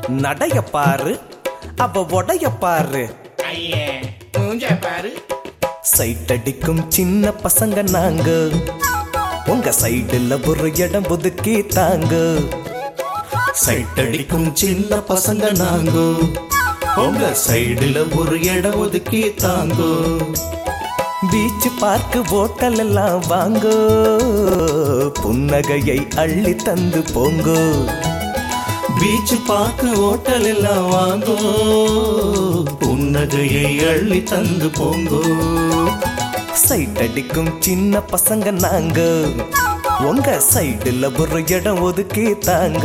நடைய பாரு அவ உடைய பாரு ஐயே மூஞ்ச பாரு சைட் அடிக்கும் சின்ன பசங்க நாங்க உங்க சைடுல ஒரு இடம் ஒதுக்கி தாங்க சைட் அடிக்கும் சின்ன பசங்க நாங்கோ உங்க சைடுல ஒரு இடம் ஒதுக்கி தாங்கோ பீச் பார்க்கு ஓட்டல் எல்லாம் வாங்கோ புன்னகையை அள்ளி தந்து போங்கோ பீச் பார்க்க ஹோட்டல் எல்லாம் வாங்கோ புன்னகையை அள்ளி தந்து போங்கோ சைட் அடிக்கும் சின்ன பசங்க நாங்க உங்க சைடுல ஒரு இடம் ஒதுக்கி தாங்க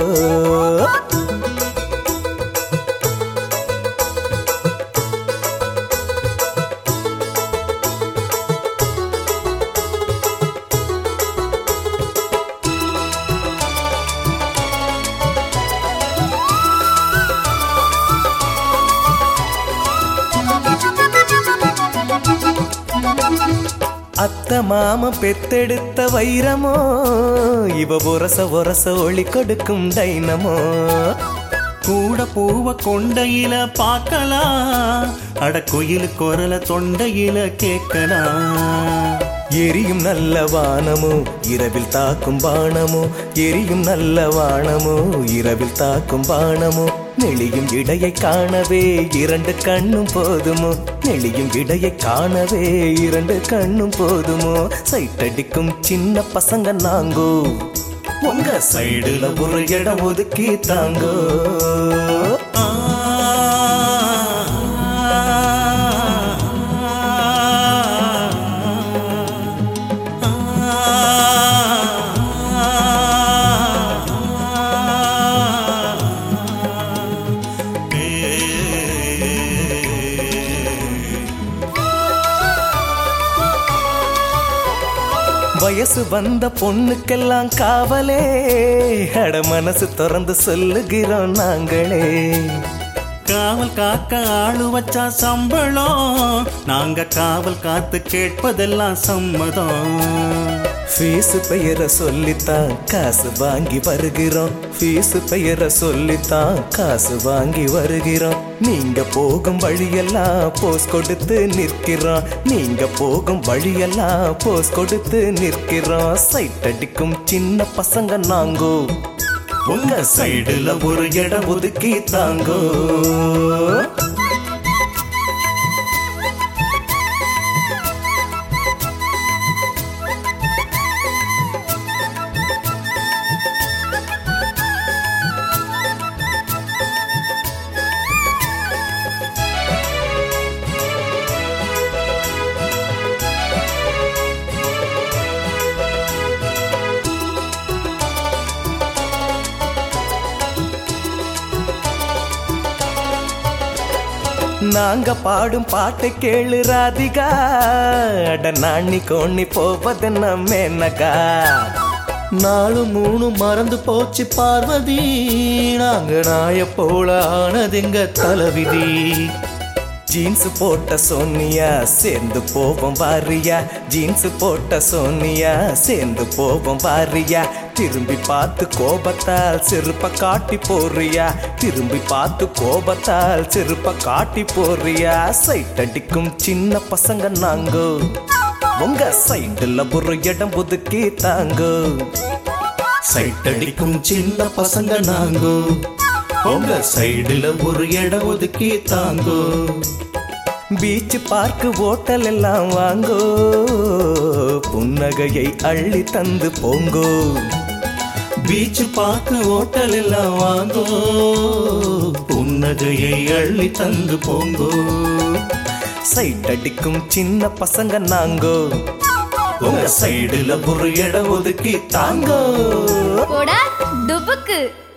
அத்த மாம பெத்தெடுத்த வைரமோ இவ ஒரச ஒரச ஒளி கொடுக்கும் டைனமோ கூட பூவ கொண்டையில பார்க்கலாம் அட குயில் குரல தொண்டையில கேட்கலாம் எரியும் நல்ல வானமோ இரவில் தாக்கும் பானமோ எரியும் நல்ல வானமோ இரவில் தாக்கும் பானமோ நெளியும் இடையை காணவே இரண்டு கண்ணும் போதுமோ நெளியும் இடையை காணவே இரண்டு கண்ணும் போதுமோ சைட்டடிக்கும் சின்ன பசங்க நாங்கோ உங்க சைடுல ஒரு இடம் ஒதுக்கி தாங்கோ ஆ, வயசு வந்த பொண்ணுக்கெல்லாம் காவலே அட மனசு திறந்து சொல்லுகிறோம் நாங்களே காவல் காக்க ஆளு வச்சா சம்பளம் நாங்க காவல் காத்து கேட்பதெல்லாம் சம்மதம் ஃபீஸ் பெயரை சொல்லித்தான் காசு வாங்கி வருகிறோம் ஃபீஸ் பெயரை சொல்லித்தான் காசு வாங்கி வருகிறோம் நீங்க போகும் வழியெல்லாம் போஸ் கொடுத்து நிற்கிறோம் நீங்க போகும் வழியெல்லாம் போஸ் கொடுத்து நிற்கிறோம் சைட் அடிக்கும் சின்ன பசங்க நாங்கோ உங்க சைடுல ஒரு இடம் ஒதுக்கி தாங்கோ நாங்க பாடும் பாட்டை கேளு ராதிகா அட நாணி கோணி போவதென்ன மேனகா நாலு மூணு மறந்து போச்சு பார்வதி நாங்க நாய போல ஆனதுங்க தலைவிதி ஜீன்ஸ் போட்ட சோனியா சேர்ந்து போவோம் வாரியா ஜீன்ஸ் போட்ட சோனியா சேர்ந்து போவோம் வாரியா திரும்பி பார்த்து கோபத்தால் செருப்ப காட்டி போறியா திரும்பி பார்த்து கோபத்தால் செருப்ப காட்டி போறியா சைட் அடிக்கும் சின்ன பசங்க நாங்கோ உங்க சைடுல ஒரு இடம் ஒதுக்கி தாங்கோ சைட் அடிக்கும் சின்ன பசங்க நாங்கோ உங்க சைடுல ஒரு இடம் ஒதுக்கி தாங்கோ பீச் பார்க்கு ஓட்டல் எல்லாம் வாங்கோ புன்னகையை அள்ளி தந்து போங்கோ பீச் பார்க்க ஹோட்டல் எல்லாம் வாங்கோ புன்னகையை அள்ளி தந்து போங்கோ சைட் அடிக்கும் சின்ன பசங்க நாங்கோ உங்க சைடுல ஒரு இடம் ஒதுக்கி தாங்கோ போடா டுபுக்கு